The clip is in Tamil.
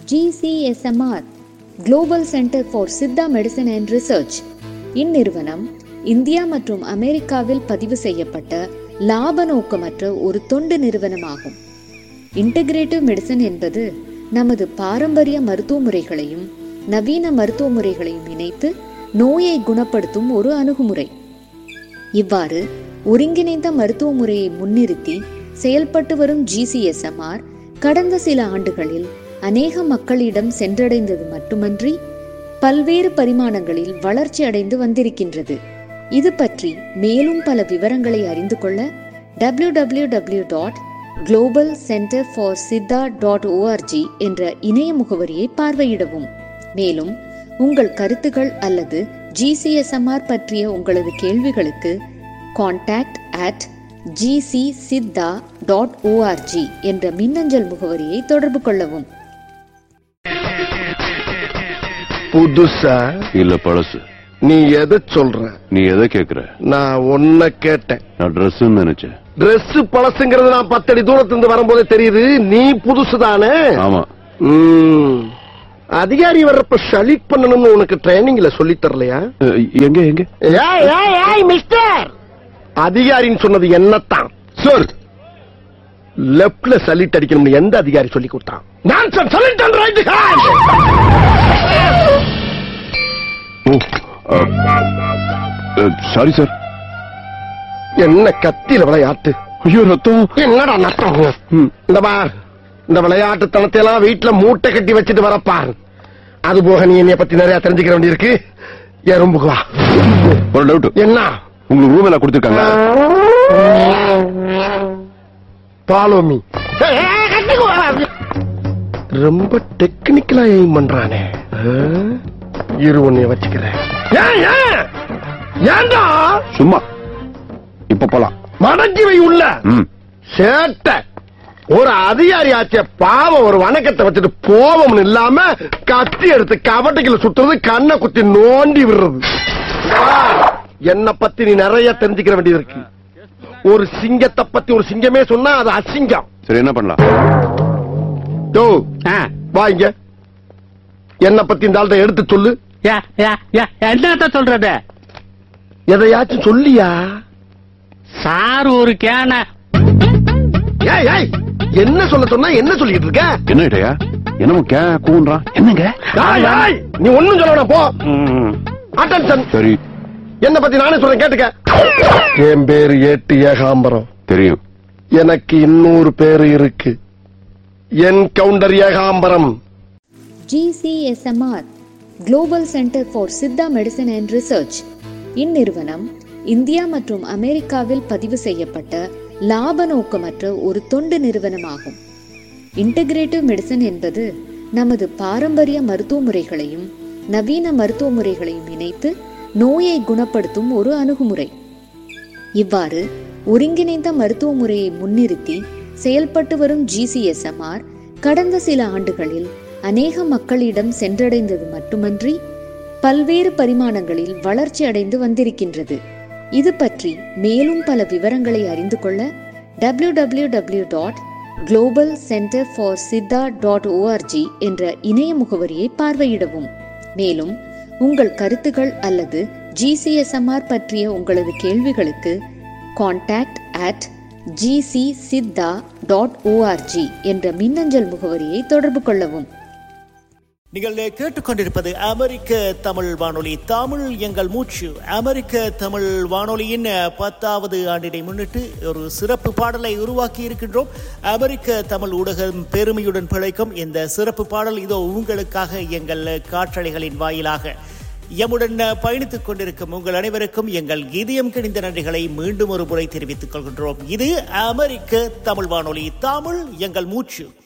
GCSMR global centre for Siddha medicine and research இந்நிறுவனம் இந்தியா மற்றும் அமெரிக்காவில் பதிவு செய்யப்பட்ட லாப நோக்கமற்ற ஒரு தொண்டு நிறுவனமாகும் இன்டகிரேட்டிவ் மெடிசன் என்பது நமது பாரம்பரிய மருத்துவ முறைகளையும் நவீன மருத்துவ முறைகளையும் இணைத்து நோயை குணப்படுத்தும் ஒரு அணுகுமுறை இவ்வாறு ஒருங்கிணைந்த மருத்துவ முறையை முன்னிறுத்தி செயல்பட்டு வரும் ஜிசிஎஸ்எம்ஆர் கடந்த சில ஆண்டுகளில் அநேக மக்களிடம் சென்றடைந்தது மட்டுமன்றி பல்வேறு பரிமாணங்களில் வளர்ச்சி அடைந்து வந்திருக்கின்றது இது பற்றி மேலும் பல விவரங்களை அறிந்து கொள்ள W W W dot global centre for Siddha dot O R G என்ற இணைய முகவரியை பார்வையிடவும் மேலும் உங்கள் கருத்துகள் அல்லது ஜிசிஎஸ்எம்ஆர் பற்றிய உங்களது கேள்விகளுக்கு contact at GC Siddha dot O R G என்ற மின்னஞ்சல் முகவரியை தொடர்பு கொள்ளவும் புதுசா இல்ல பழசு நீ எதை சொல்ற நீ எதை கேக்குற நான் ஒன்ன கேட்டேன் நான் ட்ரெஸ் நினைச்சேன் Dress பழசுங்கிறது நான் பத்தடி தூரத்துல இருந்து வரும்போதே தெரியுது நீ புதுசு தானே ஆமா ம். அதிகாரி வர்றப்ப ஷலிட் பண்ணணும்னு உனக்கு ட்ரைனிங்ல சொல்லி தரலையா அஹ், எங்க எங்க ஏய், ஏய், ஏய், மிஸ்டர் அதிகாரின்னு சொன்னது என்னத்தான் சார் லெப்ட்ல சலிட் அடிக்கணும்னு எந்த அதிகாரி சொல்லி கொடுத்தான் நான் sir salute and right hand ஓ சாரி சார் என்ன கத்தியில விளையாட்டு ஐயோ ரத்தம் என்னடா நட்டம் ம். இந்த பார் இந்த விளையாட்டுத்தனத்தை எல்லாம் வீட்டுல மூட்டை கட்டி வச்சுட்டு வரப்பார் அது போக நீ என்னைய பத்தி நிறைய தெரிஞ்சுக்க வேண்டியிருக்கு எறும்புக்கு வா ஒரு டவுட் என்ன உங்களுக்கு ரூம் எல்லாம் கொடுத்துருக்காங்க பாலோமி ரொம்ப டெக்னிக்கலா எய்ம் பண்றானே ஆ? இரு உன்னைய வச்சுக்கிறேன் ஏன், ஏன்? ஏன்டா சும்மா இப்ப போலாம் மடக்கி வை உள்ள ம் சேட்டை ஒரு அதிகாரி ஆச்சே பாவம் ஒரு வணக்கத்தை வச்சுட்டு போவம்னு இல்லாம கத்தி எடுத்து கபட்டைக்குள்ள சுத்துறது கண்ணை குத்தி நோண்டி விடுறது என்ன பத்தி நீ நிறைய தெரிஞ்சுக்கிற வேண்டியது இருக்கு ஒரு சிங்கத்தை பத்தி ஒரு சிங்கமே சொன்னா அது அசிங்கம் சரி என்ன பண்ணலாம் டோ வா இங்க என்ன பத்தி இந்த ஆள்கிட்ட எடுத்து சொல்லு என்னத்த சொல்றது எதையாச்சும் சொல்லியா சார் ஒரு கேன ஏய் ஏய் என்ன சொல்ல சொன்னா என்ன சொல்லிட்டு இருக்க என்ன இடையா என்னமோ கே கூன்றான் என்னங்க ஏய், ஏய், நீ ஒண்ணும் சொல்ல வேணாம், போ ம், அட்டென்ஷன் சரி என்ன பத்தி நானே சொல்றேன் கேட்டுக்க என் பேரு ஏட்டு ஏகாம்பரம் தெரியும் எனக்கு இன்னொரு பேரு இருக்கு encounter Ekambaram GCSMR global centre for Siddha medicine and research இந்நிறுவனம் இந்தியா மற்றும் அமெரிக்காவில் பதிவு செய்யப்பட்ட லாப நோக்கமற்ற ஒரு தொண்டு நிறுவனமாகும் இன்டகிரேட்டிவ் மெடிசன் என்பது நமது பாரம்பரிய மருத்துவ முறைகளையும் நவீன மருத்துவ முறைகளையும் இணைத்து நோயை குணப்படுத்தும் ஒரு அணுகுமுறை இவ்வாறு ஒருங்கிணைந்த மருத்துவ முறையை முன்னிறுத்தி செயல்பட்டு வரும் ஜிசிஎஸ்எம்ஆர் கடந்த சில ஆண்டுகளில் அநேக மக்களிடம் சென்றடைந்தது மட்டுமன்றி பல்வேறு பரிமாணங்களில் வளர்ச்சி அடைந்து வந்திருக்கின்றது இது பற்றி மேலும் பல விவரங்களை அறிந்து கொள்ள W W W dot global centre for Siddha dot O R G என்ற இணைய முகவரியை பார்வையிடவும் மேலும் உங்கள் கருத்துகள் அல்லது ஜிசிஎஸ்எம்ஆர் பற்றிய உங்களது கேள்விகளுக்கு contact at GC Siddha dot O R G என்ற மின்னஞ்சல் முகவரியை தொடர்பு கொள்ளவும் நீங்கள் கேட்டுக்கொண்டிருப்பது அமெரிக்க தமிழ் வானொலி தமிழ் எங்கள் மூச்சு அமெரிக்க தமிழ் வானொலியின் பத்தாவது ஆண்டினை முன்னிட்டு ஒரு சிறப்பு பாடலை உருவாக்கி இருக்கின்றோம் அமெரிக்க தமிழ் ஊடகம் பெருமையுடன் பிழைக்கும் இந்த சிறப்பு பாடல் இதோ உங்களுக்காக எங்கள் காற்றலைகளின் வாயிலாக எம்முடன் பயணித்துக் கொண்டிருக்கும் உங்கள் அனைவருக்கும் எங்கள் இதயம் கிணிந்த நன்றிகளை மீண்டும் ஒரு முறை தெரிவித்துக் கொள்கின்றோம் இது அமெரிக்க தமிழ் வானொலி தமிழ் எங்கள் மூச்சு